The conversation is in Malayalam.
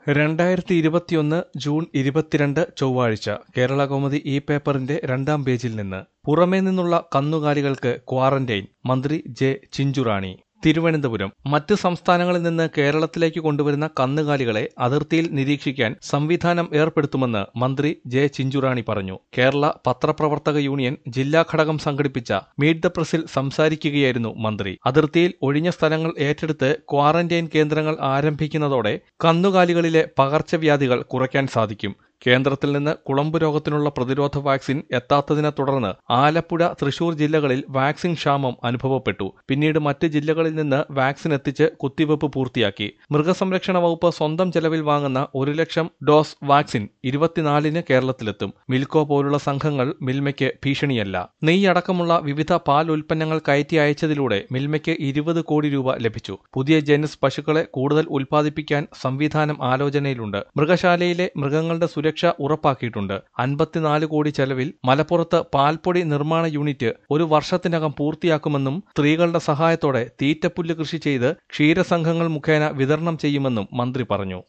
രണ്ടായിരത്തി ഇരുപത്തിയൊന്ന് ജൂൺ ഇരുപത്തിരണ്ട് ചൊവ്വാഴ്ച കേരളകൗമുദി ഈ പേപ്പറിന്റെ രണ്ടാം പേജിൽ നിന്ന് പുറമേ നിന്നുള്ള കന്നുകാലികൾക്ക് ക്വാറന്റൈൻ മന്ത്രി ജെ ചിഞ്ചുറാണി തിരുവനന്തപുരം മറ്റ് സംസ്ഥാനങ്ങളിൽ നിന്ന് കേരളത്തിലേക്ക് കൊണ്ടുവരുന്ന കന്നുകാലികളെ അതിർത്തിയിൽ നിരീക്ഷിക്കാൻ സംവിധാനം ഏർപ്പെടുത്തുമെന്ന് മന്ത്രി ജെ ചിഞ്ചുറാണി പറഞ്ഞു കേരള പത്രപ്രവർത്തക യൂണിയൻ ജില്ലാ ഘടകം സംഘടിപ്പിച്ച മീറ്റ് ദ പ്രസിൽ സംസാരിക്കുകയായിരുന്നു മന്ത്രി അതിർത്തിയിൽ ഒഴിഞ്ഞ സ്ഥലങ്ങൾ ഏറ്റെടുത്ത് ക്വാറന്റൈൻ കേന്ദ്രങ്ങൾ ആരംഭിക്കുന്നതോടെ കന്നുകാലികളിലെ പകർച്ചവ്യാധികൾ കുറയ്ക്കാൻ സാധിക്കും കേന്ദ്രത്തിൽ നിന്ന് കുളമ്പ് രോഗത്തിനുള്ള പ്രതിരോധ വാക്സിൻ എത്താത്തതിനെ തുടർന്ന് ആലപ്പുഴ തൃശൂർ ജില്ലകളിൽ വാക്സിൻ ക്ഷാമം അനുഭവപ്പെട്ടു പിന്നീട് മറ്റ് ജില്ലകളിൽ നിന്ന് വാക്സിൻ എത്തിച്ച് കുത്തിവയ്പ് പൂർത്തിയാക്കി മൃഗസംരക്ഷണ വകുപ്പ് സ്വന്തം ചെലവിൽ വാങ്ങുന്ന ഒരു ലക്ഷം ഡോസ് വാക്സിൻ ഇരുപത്തിനാലിന് കേരളത്തിലെത്തും മിൽക്കോ പോലുള്ള സംഘങ്ങൾ മിൽമയ്ക്ക് ഭീഷണിയല്ല നെയ്യടക്കമുള്ള വിവിധ പാൽ ഉൽപ്പന്നങ്ങൾ കയറ്റി അയച്ചതിലൂടെ മിൽമയ്ക്ക് ഇരുപത് കോടി രൂപ ലഭിച്ചു പുതിയ ജനസ് പശുക്കളെ കൂടുതൽ ഉൽപ്പാദിപ്പിക്കാൻ സംവിധാനം ആലോചനയിലുണ്ട് മൃഗശാലയിലെ മൃഗങ്ങളുടെ സുരക്ഷ ഉറപ്പാക്കിയിട്ടുണ്ട് അൻപത്തിനാല് കോടി ചെലവിൽ മലപ്പുറത്ത് പാൽപ്പൊടി നിർമ്മാണ യൂണിറ്റ് ഒരു വർഷത്തിനകം പൂർത്തിയാക്കുമെന്നും സ്ത്രീകളുടെ സഹായത്തോടെ തീറ്റപ്പുല്ല് കൃഷി ചെയ്ത് ക്ഷീരസംഘങ്ങൾ മുഖേന വിതരണം ചെയ്യുമെന്നും മന്ത്രി പറഞ്ഞു